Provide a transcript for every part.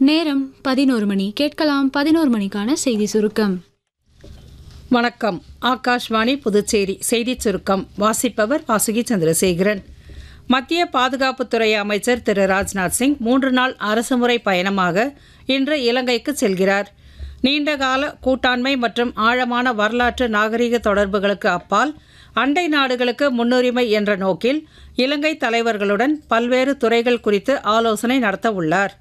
நேரம் பதினோரு மணி கேட்கலாம் பதினோரு மணிக்கான செய்தி சுருக்கம் வணக்கம் ஆகாஷ்வாணி புதுச்சேரி செய்திச் சுருக்கம் வாசிப்பவர் வாசுகி சந்திரசேகரன் மத்திய பாதுகாப்புத்துறை அமைச்சர் திரு ராஜ்நாத் சிங் மூன்று நாள் அரசுமுறை பயணமாக இன்று இலங்கைக்கு செல்கிறார் நீண்டகால கூட்டாண்மை மற்றும் ஆழமான வரலாற்று நாகரிக தொடர்புகளுக்கு அப்பால் அண்டை நாடுகளுக்கு முன்னுரிமை என்ற நோக்கில் இலங்கை தலைவர்களுடன் பல்வேறு துறைகள் குறித்து ஆலோசனை நடத்த உள்ளார்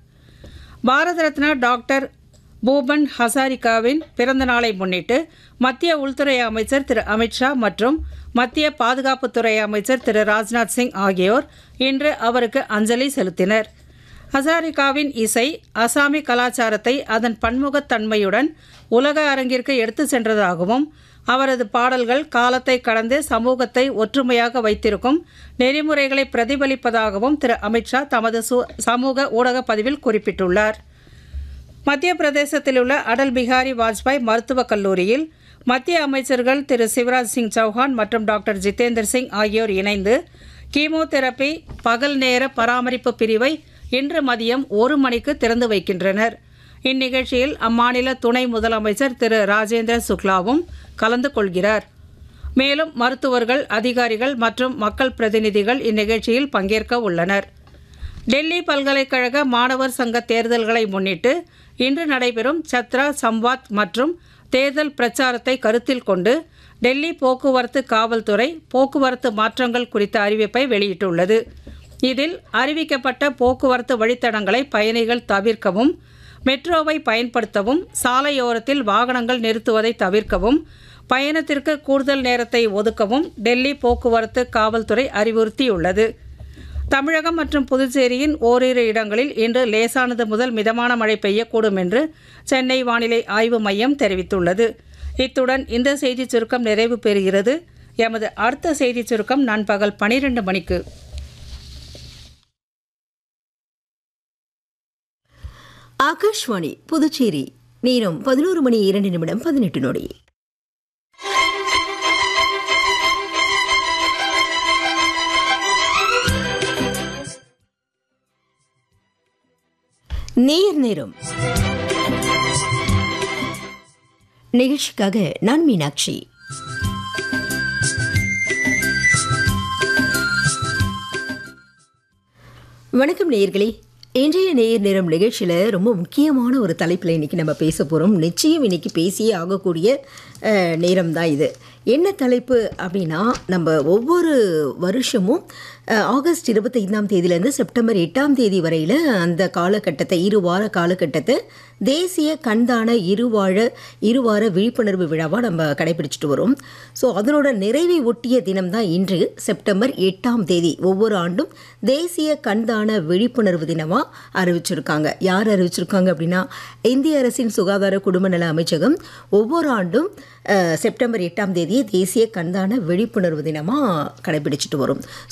பாரத ரத்னா டாக்டர் பூபன் ஹசாரிகாவின் பிறந்த நாளை முன்னிட்டு மத்திய உள்துறை அமைச்சர் திரு அமித்ஷா மற்றும் மத்திய பாதுகாப்புத்துறை அமைச்சர் திரு ராஜ்நாத் சிங் ஆகியோர் இன்று அவருக்கு அஞ்சலி செலுத்தினர் ஹசாரிகாவின் இசை அசாமி கலாச்சாரத்தை அதன் பன்முகத்தன்மையுடன் உலக அரங்கிற்கு எடுத்து சென்றதாகவும் அவரது பாடல்கள் காலத்தை கடந்து சமூகத்தை ஒற்றுமையாக வைத்திருக்கும் நெறிமுறைகளை பிரதிபலிப்பதாகவும் திரு அமித்ஷா தமது சு சமூக ஊடக பதிவில் குறிப்பிட்டுள்ளார் மத்திய பிரதேசத்தில் உள்ள அடல் பிஹாரி வாஜ்பாய் மருத்துவக் கல்லூரியில் மத்திய அமைச்சர்கள் திரு சிவராஜ் சிங் சௌஹான் மற்றும் டாக்டர் ஜிதேந்தர் சிங் ஆகியோர் இணைந்து கீமோதெரப்பி பகல் நேர பராமரிப்பு பிரிவை இன்று மதியம் ஒரு மணிக்கு திறந்து வைக்கின்றனர் இந்நிகழ்ச்சியில் அம்மாநில துணை முதலமைச்சர் திரு ராஜேந்திர சுக்லாவும் கலந்து கொள்கிறார் மேலும் மருத்துவர்கள் அதிகாரிகள் மற்றும் மக்கள் பிரதிநிதிகள் இந்நிகழ்ச்சியில் பங்கேற்க உள்ளனர் டெல்லி பல்கலைக்கழக மாணவர் சங்க தேர்தல்களை முன்னிட்டு இன்று நடைபெறும் சத்ரா சம்வாத் மற்றும் தேர்தல் பிரச்சாரத்தை கருத்தில் கொண்டு டெல்லி போக்குவரத்து காவல்துறை போக்குவரத்து மாற்றங்கள் குறித்த அறிவிப்பை வெளியிட்டுள்ளது இதில் அறிவிக்கப்பட்ட போக்குவரத்து வழித்தடங்களை பயணிகள் தவிர்க்கவும் மெட்ரோவை பயன்படுத்தவும் சாலையோரத்தில் வாகனங்கள் நிறுத்துவதை தவிர்க்கவும் பயணத்திற்கு கூடுதல் நேரத்தை ஒதுக்கவும் டெல்லி போக்குவரத்து காவல்துறை அறிவுறுத்தியுள்ளது தமிழகம் மற்றும் புதுச்சேரியின் ஓரிரு இடங்களில் இன்று லேசானது முதல் மிதமான மழை பெய்யக்கூடும் என்று சென்னை வானிலை ஆய்வு மையம் தெரிவித்துள்ளது இத்துடன் இந்த செய்திச் சுருக்கம் நிறைவு பெறுகிறது எமது அடுத்த செய்திச் சுருக்கம் நண்பகல் பனிரெண்டு மணிக்கு ஆகாஷ்வாணி புதுச்சேரி நேரம் பதினோரு மணி இரண்டு நிமிடம் பதினெட்டு நொடி நேர் நேரம் நிகழ்ச்சிக்காக நான் மீனாட்சி வணக்கம் நேயர்களே இன்றைய நேயர் நேரம் நிகழ்ச்சியில் ரொம்ப முக்கியமான ஒரு தலைப்பில் இன்றைக்கி நம்ம பேச போகிறோம் நிச்சயம் இன்றைக்கி பேசியே ஆகக்கூடிய நேரம் தான் இது என்ன தலைப்பு அப்படின்னா நம்ம ஒவ்வொரு வருஷமும் அஹ், ஆகஸ்ட் இருபத்தைந்தாம் தேதியிலேருந்து செப்டம்பர் எட்டாம் தேதி வரையில் அந்த காலகட்டத்தை இரு வார காலகட்டத்தை தேசிய கண்தான இருவாழ இருவார விழிப்புணர்வு விழாவாக நம்ம கடைபிடிச்சிட்டு வரோம் ஸோ அதனோட நிறைவை ஒட்டிய தினம் தான் இன்று செப்டம்பர் எட்டாம் தேதி ஒவ்வொரு ஆண்டும் தேசிய கண்தான விழிப்புணர்வு தினமாக அறிவிச்சிருக்காங்க யார் அறிவிச்சிருக்காங்க அப்படின்னா இந்திய அரசின் சுகாதார குடும்ப நல அமைச்சகம் ஒவ்வொரு ஆண்டும் அஹ், செப்டம்பர் எட்டாம் தேதியை தேசிய கண்தான விழிப்புணர்வு தினமாக கடைபிடிச்சிட்டு வரும்